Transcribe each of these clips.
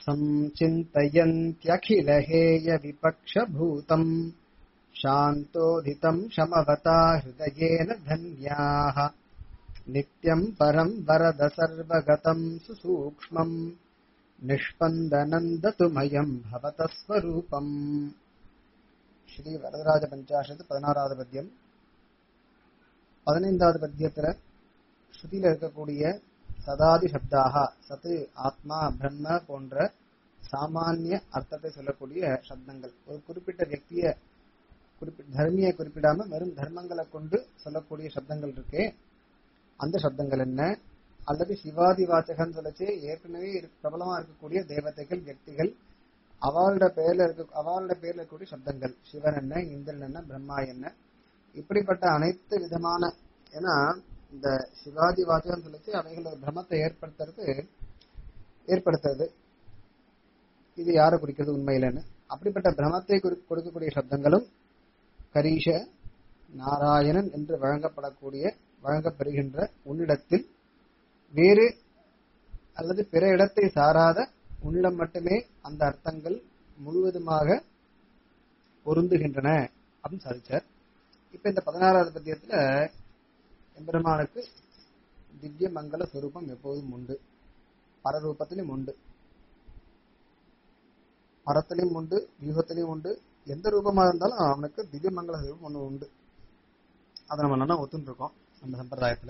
सञ्चिन्तयन्त्यखिलहेयविपक्षभूतम् शान्तोदितम् शमवता हृदयेन धन्याः नित्यम् परम् वरद सर्वगतम् सुसूक्ष्मम् निष्पन्दनन्दतुमयम् भवतः स्वरूपम् ஸ்ரீ வரதராஜ பஞ்சாஷத்து பதினாறாவது பத்தியம் பதினைந்தாவது பத்தியத்துல ஸ்ருதியில இருக்கக்கூடிய சதாதி சப்தாக சத்து ஆத்மா பிரம்ம போன்ற சாமானிய அர்த்தத்தை சொல்லக்கூடிய சப்தங்கள் ஒரு குறிப்பிட்ட வியக்திய குறிப்பிட்ட தர்மியை குறிப்பிடாம வெறும் தர்மங்களை கொண்டு சொல்லக்கூடிய சப்தங்கள் இருக்கே அந்த சப்தங்கள் என்ன அல்லது சிவாதி வாச்சகன் சொல்லச்சு ஏற்கனவே பிரபலமா இருக்கக்கூடிய தேவதைகள் வியக்திகள் அவளோட பெயர்ல இருக்க அவளோட பேர்ல இருக்கக்கூடிய சப்தங்கள் சிவன் என்ன இந்திரன் என்ன பிரம்மா என்ன இப்படிப்பட்ட அனைத்து விதமான ஏன்னா இந்த சிவாதி வாச்சகம் சொல்லிச்சு அவைகளோட பிரமத்தை ஏற்படுத்துறது ஏற்படுத்துறது இது யாரை குறிக்கிறது உண்மையிலன்னு அப்படிப்பட்ட பிரமத்தை கொடுக்கக்கூடிய சப்தங்களும் கரீஷ நாராயணன் என்று வழங்கப்படக்கூடிய வழங்கப்பெறுகின்ற உன்னிடத்தில் வேறு அல்லது பிற இடத்தை சாராத உன்னிடம் மட்டுமே அந்த அர்த்தங்கள் முழுவதுமாக பொருந்துகின்றன அப்படின்னு சாதிச்சார் இப்ப இந்த பதினாறாவது பத்தியத்துல எம்பெருமானுக்கு திவ்ய மங்கள சுரூபம் எப்போதும் உண்டு பரரூபத்திலும் உண்டு பரத்திலையும் உண்டு வியூகத்திலையும் உண்டு எந்த ரூபமா இருந்தாலும் அவனுக்கு திவ்ய மங்கள சுரூபம் ஒண்ணு உண்டு அதை நம்ம நல்லா ஒத்துன்னு இருக்கோம் நம்ம சம்பிரதாயத்துல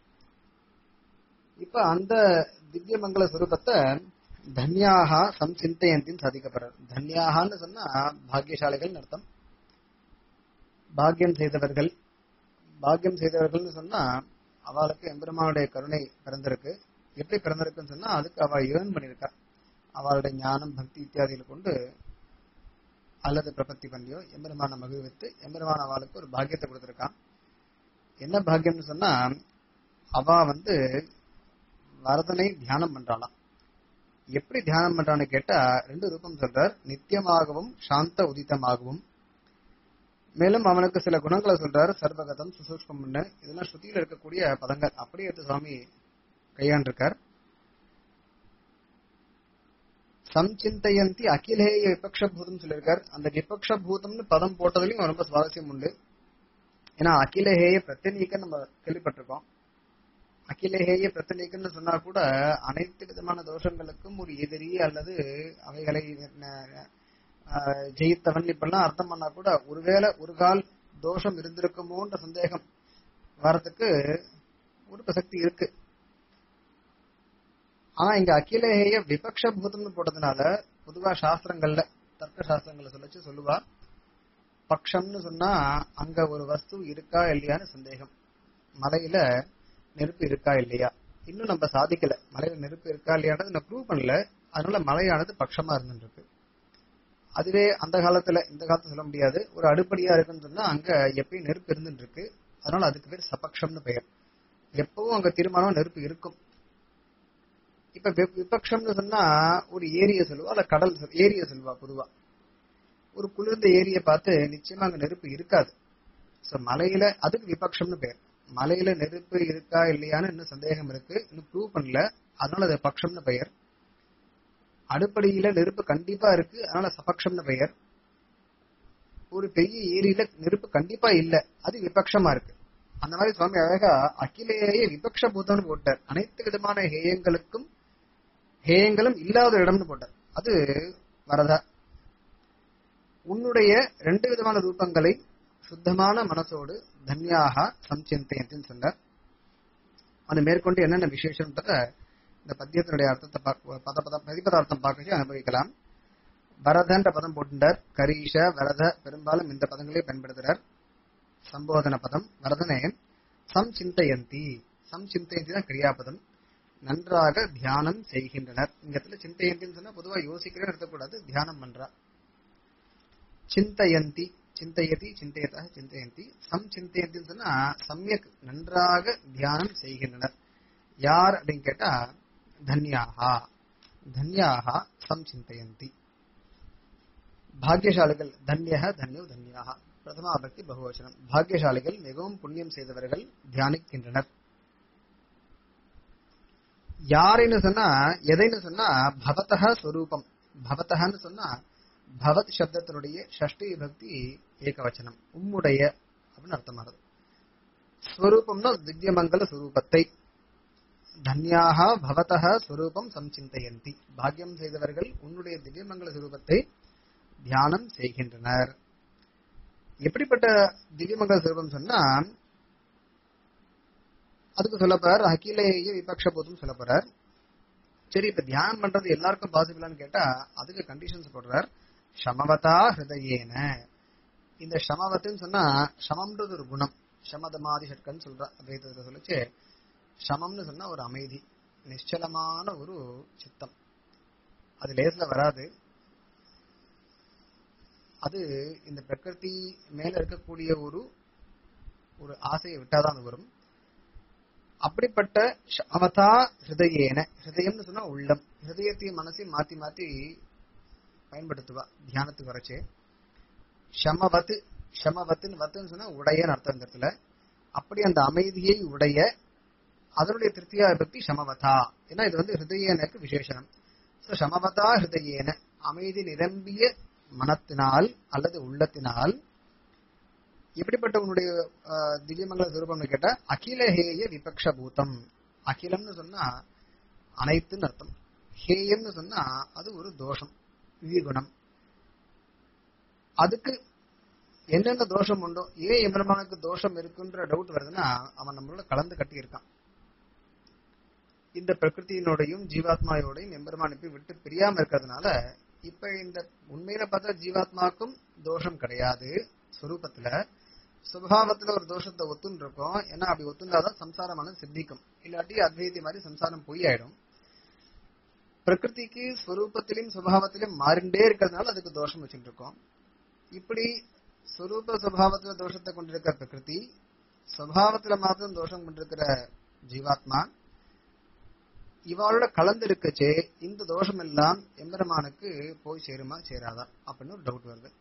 இப்ப அந்த திவ்ய மங்கள சுரூபத்தை தன்யாகா சம்சிந்தையந்தின்னு சாதிக்கப்படுறது தன்யாகான்னு சொன்னா பாக்கியசாலிகள் அர்த்தம் பாக்கியம் செய்தவர்கள் பாக்கியம் செய்தவர்கள்னு சொன்னா அவளுக்கு எம்பெருமானுடைய கருணை பிறந்திருக்கு எப்படி பிறந்திருக்குன்னு சொன்னா அதுக்கு அவ ஏர்ன் பண்ணிருக்கா அவளுடைய ஞானம் பக்தி இத்தியாதிகளை கொண்டு அல்லது பிரபத்தி பண்ணியோ எம்பெருமான மகிழ்வித்து எம்பெருமான அவளுக்கு ஒரு பாக்கியத்தை கொடுத்திருக்கான் என்ன பாக்கியம்னு சொன்னா அவ வந்து வரதனை தியானம் பண்றாளாம் எப்படி தியானம் பண்றான்னு கேட்டா ரெண்டு ரூபம் சொல்றார் நித்தியமாகவும் சாந்த உதித்தமாகவும் மேலும் அவனுக்கு சில குணங்களை சொல்றாரு சர்வகதம் சுசூஷ்மம்னு இதெல்லாம் ஸ்ருதியில இருக்கக்கூடிய பதங்கள் அப்படியே எடுத்து சுவாமி கையாண்டிருக்கார் சம்சிந்தையந்தி அகிலேய விபக்ஷ பூதம் சொல்லியிருக்கார் அந்த விபக்ஷ பூதம்னு பதம் போட்டதுலயும் ரொம்ப சுவாரஸ்யம் உண்டு ஏன்னா அகிலஹேய பிரத்தினீக்க நம்ம கேள்விப்பட்டிருக்கோம் அகிலஹேய பிரத்தினீக்கன்னு சொன்னா கூட அனைத்து விதமான தோஷங்களுக்கும் ஒரு எதிரி அல்லது அவைகளை ஜெயித்தவன் இப்பெல்லாம் அர்த்தம் பண்ணா கூட ஒருவேளை ஒரு கால் தோஷம் இருந்திருக்குமோன்ற சந்தேகம் வரதுக்கு ஒரு பிரசக்தி இருக்கு ஆனா இங்க அகிலேய விபக்ஷ பூதம்னு போட்டதுனால பொதுவா சாஸ்திரங்கள்ல தர்க்க சாஸ்திரங்களை சொல்லிச்சு சொல்லுவா பக்ஷம்னு சொன்னா அங்க ஒரு வஸ்து இருக்கா இல்லையான்னு சந்தேகம் மலையில நெருப்பு இருக்கா இல்லையா இன்னும் நம்ம சாதிக்கல மலையில நெருப்பு இருக்கா இல்லையானது நான் ப்ரூவ் பண்ணல அதனால மலையானது பட்சமா இருந்துருக்கு அதுவே அந்த காலத்துல இந்த காலத்துல சொல்ல முடியாது ஒரு அடுப்படியா இருக்குன்னு சொன்னா அங்க எப்பயும் நெருப்பு இருந்துட்டு இருக்கு அதனால அதுக்கு பேர் சபக்ஷம்னு பெயர் எப்பவும் அங்க தீர்மானம் நெருப்பு இருக்கும் இப்ப விபக்ஷம்னு சொன்னா ஒரு ஏரிய சொல்லுவா அல்ல கடல் ஏரிய சொல்லுவா பொதுவா ஒரு குளிர்ந்த ஏரிய பார்த்து நிச்சயமா அங்க நெருப்பு இருக்காது சோ மலையில அதுக்கு விபக்ஷம்னு பேர் மலையில நெருப்பு இருக்கா இல்லையான்னு இன்னும் சந்தேகம் இருக்கு இன்னும் ப்ரூவ் பண்ணல அதனால அது பக்ஷம்னு பெயர் அடுப்படியில நெருப்பு கண்டிப்பா இருக்கு அதனால சபக்ஷம்னு பெயர் ஒரு பெரிய ஏரியில நெருப்பு கண்டிப்பா இல்ல அது விபக்ஷமா இருக்கு அந்த மாதிரி சுவாமி அழகா அகிலேயே விபக்ஷ பூதம்னு போட்டார் அனைத்து விதமான ஹேயங்களுக்கும் ஹேயங்களும் இல்லாத இடம்னு போட்டார் அது வரதா உன்னுடைய ரெண்டு விதமான ரூபங்களை சுத்தமான மனசோடு தன்யாக சம்சிந்தயத்தின்னு சொன்னார் அது மேற்கொண்டு என்னென்ன விசேஷம்ன்றத இந்த பத்தியத்தினுடைய அர்த்தத்தை பத பத பிரதிபதார்த்தம் பார்க்க அனுபவிக்கலாம் வரதன்ற பதம் போட்டுட்டார் கரீஷ வரத பெரும்பாலும் இந்த பதங்களே பயன்படுத்துறார் சம்போதன பதம் வரதனே சம்சிந்தயந்தி சம்சிந்தயந்தி தான் கிரியாபதம் நன்றாக தியானம் செய்கின்றனர் இங்க இடத்துல சிந்தையந்தின்னு சொன்னா பொதுவா யோசிக்கிறேன்னு எடுத்துக்கூடாது தியானம் பண்றா சிந்தயந்தி சிந்தயதி சிந்தயதா சிந்தயந்தி சம் சிந்தயந்தின்னு சொன்னா சமயக் நன்றாக தியானம் செய்கின்றனர் யார் அப்படின்னு கேட்டா தன்யாகா தன்யாகா சம் சிந்தயந்தி பாக்கியசாலிகள் தன்யக தன்யோ தன்யாக பிரதமா பக்தி பகுவச்சனம் பாக்கியசாலிகள் மிகவும் புண்ணியம் செய்தவர்கள் தியானிக்கின்றனர் யாரைன்னு சொன்னா எதைன்னு சொன்னா பவதக ஸ்வரூபம் பவதகன்னு சொன்னா பவத் சப்தத்தினுடைய ஷஷ்டி பக்தி ஏகவச்சனம் உம்முடைய அப்படின்னு அர்த்தமாகுது ஸ்வரூபம்னா திவ்யமங்கல ஸ்வரூபத்தை தன்யாக பவதக ஸ்வரூபம் சம்சிந்தையந்தி பாக்கியம் செய்தவர்கள் உன்னுடைய திவ்யமங்கல ஸ்வரூபத்தை தியானம் செய்கின்றனர் எப்படிப்பட்ட திவ்யமங்கல ஸ்வரூபம் சொன்னா அதுக்கு சொல்ல போறார் அகிலேய விபக்ஷ போதும் சொல்ல போறார் சரி இப்ப தியானம் பண்றது எல்லாருக்கும் பாசிபிளான்னு கேட்டா அதுக்கு கண்டிஷன்ஸ் போடுறார் சமவதா ஹிருதயேன இந்த சமவத்துன்னு சொன்னா சமம்ன்றது ஒரு குணம் சமதமாதி ஷட்கன்னு சொல்ற அத்வைதத்துல சொல்லிச்சு சமம்னு சொன்னா ஒரு அமைதி நிശ്ചலமான ஒரு சித்தம் அது லேஸ்ல வராது அது இந்த பிரகிருதி மேல இருக்கக்கூடிய ஒரு ஒரு ஆசையை விட்டாதான் அது வரும் அப்படிப்பட்ட சமதா ஹிருதயேன ஹிருதயம்னு சொன்னா உள்ளம் ஹிருதயத்தையும் மனசையும் மாத்தி மாத்தி பயன்படுத்துவா தியானத்துக்கு வரச்சே ஷமவத்து ஷமவத்துன்னு வத்துன்னு சொன்னா உடையன்னு அர்த்தம் இந்த இடத்துல அப்படி அந்த அமைதியை உடைய அதனுடைய திருப்தியா பக்தி சமவதா ஏன்னா இது வந்து ஹிருதயனுக்கு விசேஷனம் சோ சமவதா ஹிருதயேன அமைதி நிரம்பிய மனத்தினால் அல்லது உள்ளத்தினால் எப்படிப்பட்ட உன்னுடைய ஆஹ், திவ்யமங்கல சுரூபம்னு கேட்டா அகிலஹேய விபக்ஷ பூதம் அகிலம்னு சொன்னா அனைத்துன்னு அர்த்தம் ஹேயம்னு சொன்னா அது ஒரு தோஷம் விகுணம் அதுக்கு என்னென்ன தோஷம் உண்டோ ஏன் எம்பெருமானுக்கு தோஷம் இருக்குன்ற டவுட் வருதுன்னா அவன் நம்மளோட கலந்து கட்டி இருக்கான் இந்த பிரகிருத்தியினோடையும் ஜீவாத்மாவோடையும் எம்பெருமானை போய் விட்டு பிரியாம இருக்கிறதுனால இப்ப இந்த உண்மையில பார்த்தா ஜீவாத்மாக்கும் தோஷம் கிடையாது சுரூபத்துல சுபாவத்துல ஒரு தோஷத்தை ஒத்துன்னு இருக்கோம் ஏன்னா அப்படி ஒத்துண்டாதான் சம்சாரமானது சித்திக்கும் இல்லாட்டி அத்வைதி மாதிரி சம்சாரம் பொய் ஆயிடும் பிரகிருதிக்கு ஸ்வரூபத்திலும் சுபாவத்திலும் மாறிண்டே இருக்கிறதுனால அதுக்கு தோஷம் வச்சுட்டு இருக்கோம் இப்படி ஸ்வரூப சுபாவத்துல தோஷத்தை கொண்டிருக்கிற பிரகிருதி சுபாவத்துல மாத்திரம் தோஷம் கொண்டிருக்கிற ஜீவாத்மா இவாளோட கலந்து இருக்கச்சே இந்த தோஷம் எல்லாம் எம்பெருமானுக்கு போய் சேருமா சேராதா அப்படின்னு ஒரு டவுட் வருது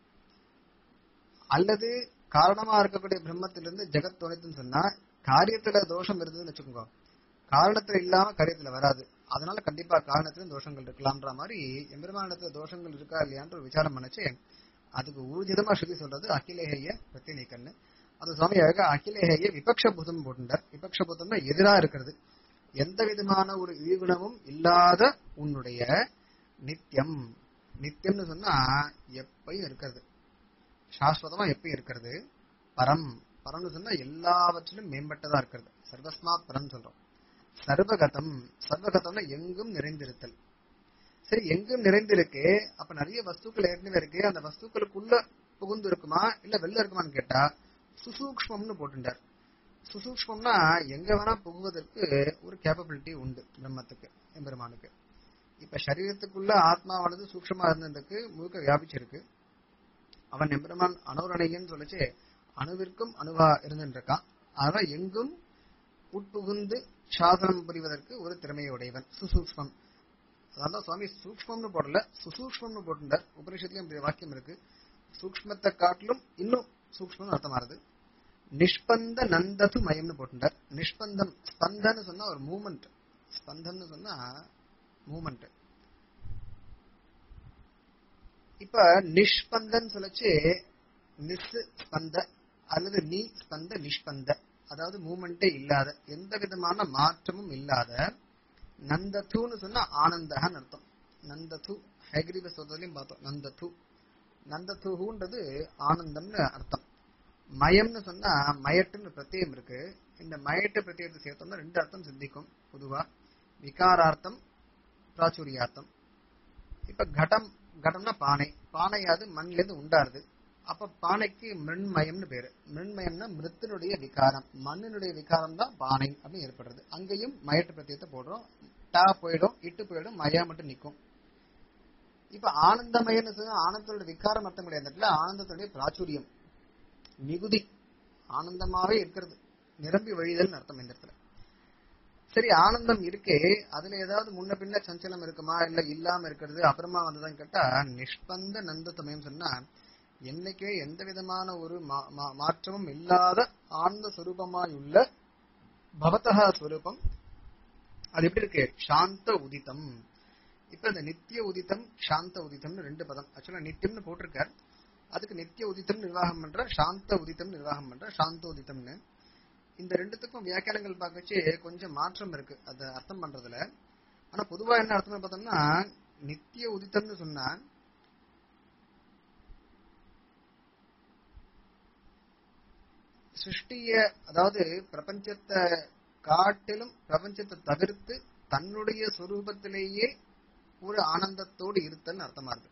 அல்லது காரணமா இருக்கக்கூடிய பிரம்மத்திலிருந்து ஜெகத் துணைத்துன்னு சொன்னா காரியத்துல தோஷம் இருந்ததுன்னு வச்சுக்கோங்க காரணத்துல இல்லாம காரியத்துல வராது அதனால கண்டிப்பா காரணத்துல தோஷங்கள் இருக்கலாம்ன்ற மாதிரி எம்பெருமானிடத்துல தோஷங்கள் இருக்கா இல்லையான்ற ஒரு விசாரம் பண்ணச்சு அதுக்கு ஊர்ஜிதமா ஸ்ருதி சொல்றது அகிலேய பிரத்தினிக்கன்னு அது சுவாமி அழகா அகிலேய விபக்ஷ பூதம் போட்டுட்டார் விபக்ஷ பூதம்னா எதிரா இருக்கிறது எந்த விதமான ஒரு இழிகுணமும் இல்லாத உன்னுடைய நித்தியம் நித்தியம்னு சொன்னா எப்பயும் இருக்கிறது சாஸ்வதமா எப்பயும் இருக்கிறது பரம் பரம்னு சொன்னா எல்லாவற்றிலும் மேம்பட்டதா இருக்கிறது சர்வஸ்மாத் பரம் சொல்றோம் சர்வகதம் சர்வகதம்னா எங்கும் நிறைந்திருத்தல் சரி எங்கும் நிறைந்திருக்கு அப்ப நிறைய வஸ்துக்கள் ஏற்கனவே இருக்கு அந்த வஸ்துக்களுக்குள்ள புகுந்து இருக்குமா இல்ல வெளில இருக்குமான்னு கேட்டா சுசூக்ஷ்மம்னு போட்டுட்டார் சுசூக்ஷ்மம்னா எங்க வேணா புகுவதற்கு ஒரு கேப்பபிலிட்டி உண்டு பிரம்மத்துக்கு எம்பெருமானுக்கு இப்ப சரீரத்துக்குள்ள ஆத்மாவானது சூக்ஷ்மமா இருந்ததுக்கு முழுக்க வியாபிச்சிருக்கு அவன் எம்பெருமான் அணுரணையன்னு சொல்லிச்சு அணுவிற்கும் அணுவா இருந்துருக்கான் அதனால எங்கும் உட்புகுந்து சாசனம் புரிவதற்கு ஒரு திறமையை உடையவன் சுசூக்ஷ்மம் அதான் சுவாமி சூக்ஷ்மம்னு போடல சுசூக்ஷ்மம்னு போட்டுட்டார் உபனிஷத்துலயும் இப்படி வாக்கியம் இருக்கு சூக்ஷ்மத்தை காட்டிலும் இன்னும் சூக்ஷ்மம் அர்த்தமாறுது நிஷ்பந்த நந்தது மயம்னு போட்டுட்டார் நிஷ்பந்தம் ஸ்பந்தன்னு சொன்னா ஒரு மூமெண்ட் ஸ்பந்தம்னு சொன்னா மூமெண்ட் இப்ப நிஷ்பந்தன் சொல்லச்சு நிஸ் ஸ்பந்த அல்லது நீ ஸ்பந்த நிஷ்பந்த அதாவது மூமெண்டே இல்லாத எந்த விதமான மாற்றமும் இல்லாத நந்ததுன்னு சொன்னா ஆனந்தகன்னு அர்த்தம் நந்தது ஹைகிரீவ சோதனையும் பார்த்தோம் நந்தது நந்ததுன்றது ஆனந்தம்னு அர்த்தம் மயம்னு சொன்னா மயட்டுன்னு பிரத்யேகம் இருக்கு இந்த மயட்டு பிரத்யேகத்தை சேர்த்தோம்னா ரெண்டு அர்த்தம் சித்திக்கும் பொதுவா விகாரார்த்தம் பிராச்சுரியார்த்தம் இப்ப கடம் கடம்னா பானை பானையாது மண்ல இருந்து உண்டாருது அப்ப பானைக்கு மிருண்மயம்னு பேரு மிருண்மயம்னா மிருத்தினுடைய விகாரம் மண்ணினுடைய விகாரம் தான் பானை அப்படின்னு ஏற்படுறது அங்கேயும் மயட்டு பிரத்யத்தை போடுறோம் டா போயிடும் இட்டு போயிடும் மயா மட்டும் நிக்கும் இப்ப ஆனந்தமயம்னு சொன்னா ஆனந்தத்தோட விகாரம் அர்த்தம் கிடையாது இந்த இடத்துல ஆனந்தத்துடைய பிராச்சுரியம் மிகுதி ஆனந்தமாவே இருக்கிறது நிரம்பி வழிதல்னு அர்த்தம் இந்த இடத்துல சரி ஆனந்தம் இருக்கே அதுல ஏதாவது முன்ன பின்ன சஞ்சலம் இருக்குமா இல்ல இல்லாம இருக்கிறது அப்புறமா வந்ததான்னு கேட்டா நிஷ்பந்த நந்தத்தமயம் சொன்னா என்னைக்கே எந்த விதமான ஒரு மா- மா- மாற்றமும் இல்லாத ஆனந்த சுரூபமாயுள்ள பவதகா ஸ்வரூபம் அது எப்படி இருக்கு சாந்த உதித்தம் இப்ப இந்த நித்திய உதித்தம் சாந்த உதித்தம்னு ரெண்டு பதம் ஆக்சுவலா நித்தியம்னு போட்டிருக்கார் அதுக்கு நித்திய உதித்தம் நிர்வாகம் பண்ற சாந்த உதித்தம் நிர்வாகம் பண்ற சாந்த உதித்தம்னு இந்த ரெண்டுத்துக்கும் வியாக்கியானங்கள் பார்க்கச்சு கொஞ்சம் மாற்றம் இருக்கு அதை அர்த்தம் பண்றதுல ஆனா பொதுவா என்ன அர்த்தம் பார்த்தோம்னா நித்திய உதித்தம்னு சொன்னா சிருஷ்டிய அதாவது பிரபஞ்சத்தை காட்டிலும் பிரபஞ்சத்தை தவிர்த்து தன்னுடைய சொரூபத்திலேயே ஒரு ஆனந்தத்தோடு இருத்தல் அர்த்தமா இருக்கு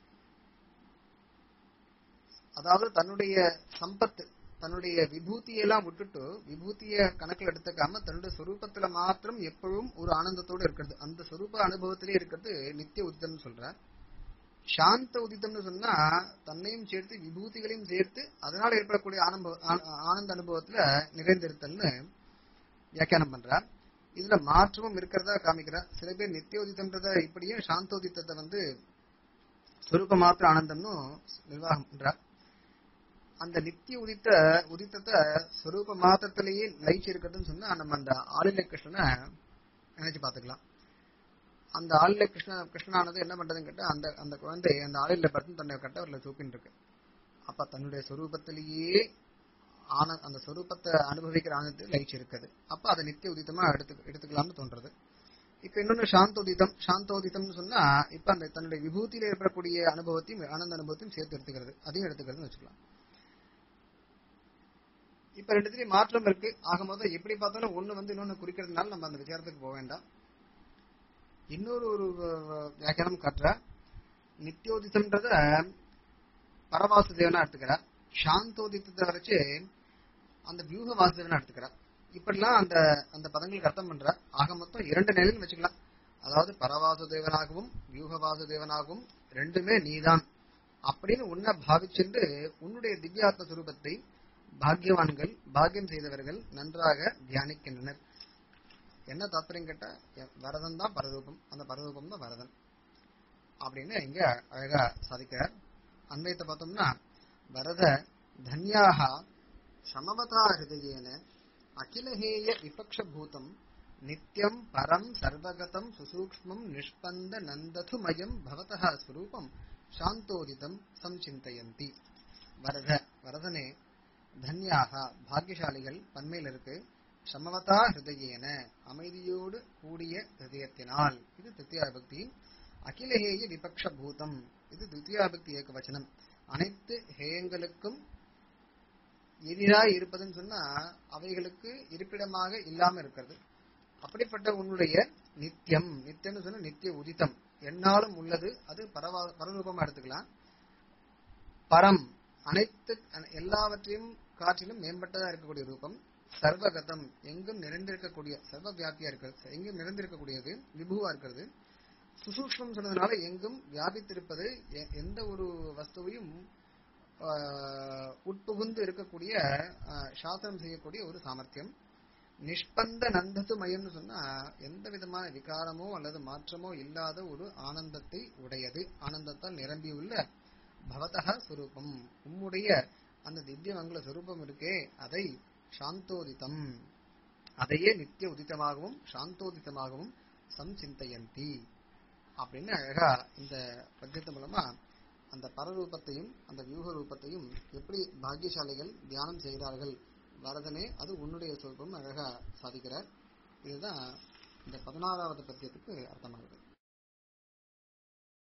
அதாவது தன்னுடைய சம்பத்து தன்னுடைய விபூதியெல்லாம் விட்டுட்டு விபூதிய கணக்கில் எடுத்துக்காம தன்னுடைய சொரூபத்துல மாத்திரம் எப்பவும் ஒரு ஆனந்தத்தோடு இருக்கிறது அந்த சொரூப அனுபவத்திலே இருக்கிறது நித்திய உதித்தம்னு சொல்ற சாந்த உதித்தம்னு சொன்னா தன்னையும் சேர்த்து விபூதிகளையும் சேர்த்து அதனால ஏற்படக்கூடிய ஆனம்ப ஆனந்த அனுபவத்துல நிறைந்திருத்தல்னு வியாக்கியானம் பண்றார் இதுல மாற்றமும் இருக்கிறதா காமிக்கிறார் சில பேர் நித்திய உதித்தம்ன்றத இப்படியே சாந்தோதித்தத்தை வந்து சொரூப மாத்திர ஆனந்தம்னு நிர்வாகம் பண்றார் அந்த நித்திய உதித்த உதித்தத்தை சொரூப மாத்திரத்திலேயே லயிச்சு இருக்கிறதுன்னு சொன்னா நம்ம அந்த ஆளில கிருஷ்ணனை நினைச்சு பாத்துக்கலாம் அந்த ஆளில கிருஷ்ண கிருஷ்ணனானது என்ன பண்றதுன்னு கேட்டா அந்த அந்த குழந்தை அந்த ஆளில பட்டு தன்னை கட்டவரில் சூப்பின்னு இருக்கு அப்ப தன்னுடைய சொரூபத்திலேயே ஆன அந்த சொரூபத்தை அனுபவிக்கிற ஆனந்தத்தை லயிச்சு இருக்குது அப்ப அதை நித்திய உதித்தமா எடுத்து எடுத்துக்கலாம்னு தோன்றது இப்ப இன்னொன்னு சாந்தோதிதம் சாந்தோதிதம்னு சொன்னா இப்ப அந்த தன்னுடைய விபூதியில ஏற்படக்கூடிய அனுபவத்தையும் ஆனந்த அனுபவத்தையும் சேர்த்து எடுத்துக்கிறது அதையும் எடுத்துக்கிறதுன்னு வச்சுக்கலாம் இப்ப ரெண்டுத்திலயும் மாற்றம் இருக்கு ஆக மொத்தம் எப்படி பார்த்தாலும் ஒண்ணு வந்து இன்னொன்னு குறிக்கிறதுனால நம்ம அந்த விசாரத்துக்கு போக வேண்டாம் இன்னொரு ஒரு வியாக்கியானம் காட்டுற நித்தியோதித்தம்ன்றத பரவாசுதேவனா எடுத்துக்கிறார் சாந்தோதித்தத்தை வரைச்சு அந்த வியூக வாசுதேவனா எடுத்துக்கிறார் இப்படிலாம் அந்த அந்த பதங்களுக்கு அர்த்தம் பண்ற ஆக மொத்தம் இரண்டு நிலையில் வச்சுக்கலாம் அதாவது பரவாசுதேவனாகவும் வியூக வாசுதேவனாகவும் ரெண்டுமே நீதான் அப்படின்னு உன்னை பாவிச்சுண்டு உன்னுடைய திவ்யாத்ம சுரூபத்தை பாக்கியவான்கள் பாக்கியம் செய்தவர்கள் நன்றாக தியானிக்கின்றனர் என்ன தாத்பரியம் கேட்டா வரதன் தான் பரரூபம் அந்த பரரூபம் தான் வரதன் அப்படின்னு இங்க அழகா சாதிக்கிறார் அன்வயத்தை பார்த்தோம்னா வரத தன்யாக சமவதா ஹிருதயேன அகிலஹேய விபக்ஷபூதம் நித்யம் பரம் சர்வகதம் சுசூக்ஷ்மம் நிஷ்பந்த நந்ததுமயம் பவதः ஸ்வரூபம் சாந்தோதிதம் சம்சிந்தயந்தி வரத வரதனே தன்யாக பாக்கியசாலிகள் பன்மையில் இருக்கு சமவதா ஹிருதயேன அமைதியோடு கூடிய ஹிருதயத்தினால் இது திருத்தியா பக்தி அகிலஹேய விபக்ஷ பூதம் இது திருத்தியா பக்தி ஏக வச்சனம் அனைத்து ஹேயங்களுக்கும் எதிராய் இருப்பதுன்னு சொன்னா அவைகளுக்கு இருப்பிடமாக இல்லாம இருக்கிறது அப்படிப்பட்ட உன்னுடைய நித்தியம் நித்தியம்னு சொன்னா நித்திய உதித்தம் என்னாலும் உள்ளது அது பரவா பரரூபமா எடுத்துக்கலாம் பரம் அனைத்து எல்லாவற்றையும் காற்றிலும் மேம்பட்டதா இருக்கக்கூடிய ரூபம் சர்வகதம் எங்கும் நிறைந்திருக்கக்கூடிய சர்வ வியாபியா இருக்கிறது எங்கும் நிறைந்திருக்கக்கூடியது விபுவா இருக்கிறது சுசூக்ஷ்மம் சொன்னதுனால எங்கும் வியாபித்திருப்பது எந்த ஒரு வஸ்துவையும் உட்புகுந்து இருக்கக்கூடிய சாஸ்திரம் செய்யக்கூடிய ஒரு சாமர்த்தியம் நிஷ்பந்த நந்தத்து மயம்னு சொன்னா எந்த விதமான விகாரமோ அல்லது மாற்றமோ இல்லாத ஒரு ஆனந்தத்தை உடையது ஆனந்தத்தால் நிரம்பியுள்ள பவதக சுரூபம் உம்முடைய அந்த திவ்ய மங்கள சுரூபம் இருக்கே அதை சாந்தோதிதம் அதையே நித்திய உதித்தமாகவும் சாந்தோதித்தமாகவும் சம்சிந்தயந்தி அப்படின்னு அழகா இந்த பத்தியத்து மூலமா அந்த பரரூபத்தையும் அந்த வியூக ரூபத்தையும் எப்படி பாக்கியசாலிகள் தியானம் செய்கிறார்கள் வரதனே அது உன்னுடைய சொரூபம் அழகா சாதிக்கிறார் இதுதான் இந்த பதினாறாவது பத்தியத்துக்கு அர்த்தமாகுது